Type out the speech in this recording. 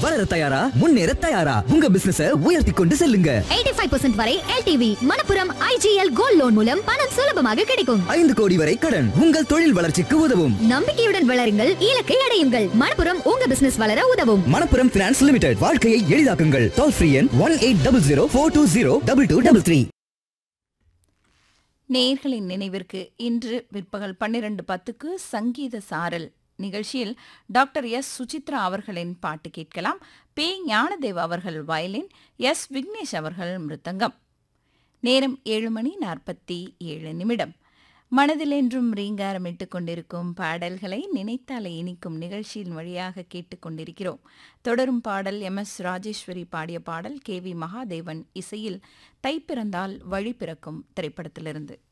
வளர தயாரா முன்னேற தயாரா உங்க பிசினஸ உயர்த்தி கொண்டு செல்லுங்க 85% வரை எல்டிவி மணப்புரம் ஐஜிஎல் கோல்ட் லோன் மூலம் பணம் சுலபமாக கிடைக்கும் ஐந்து கோடி வரை கடன் உங்கள் தொழில் வளர்ச்சிக்கு உதவும் நம்பிக்கையுடன் வளருங்கள் இலக்கை அடையுங்கள் மணப்புரம் உங்க பிசினஸ் வளர உதவும் மணப்புரம் பினான்ஸ் லிமிடெட் வாழ்க்கையை எளிதாக்குங்கள் டோல் ஃப்ரீ எண் one eight double zero four two zero double two double three நேயர்களின் நினைவிற்கு இன்று பிற்பகல் பன்னிரண்டு பத்துக்கு சங்கீத சாரல் நிகழ்ச்சியில் டாக்டர் எஸ் சுசித்ரா அவர்களின் பாட்டு கேட்கலாம் பே ஞானதேவ் அவர்கள் வயலின் எஸ் விக்னேஷ் அவர்கள் மிருதங்கம் நேரம் ஏழு மணி நாற்பத்தி ஏழு நிமிடம் மனதில் என்றும் ரீங்காரமிட்டுக் கொண்டிருக்கும் பாடல்களை நினைத்தாலே இனிக்கும் நிகழ்ச்சியின் வழியாக கேட்டுக்கொண்டிருக்கிறோம் தொடரும் பாடல் எம் எஸ் ராஜேஸ்வரி பாடிய பாடல் கே வி மகாதேவன் இசையில் தை பிறந்தால் வழி பிறக்கும் திரைப்படத்திலிருந்து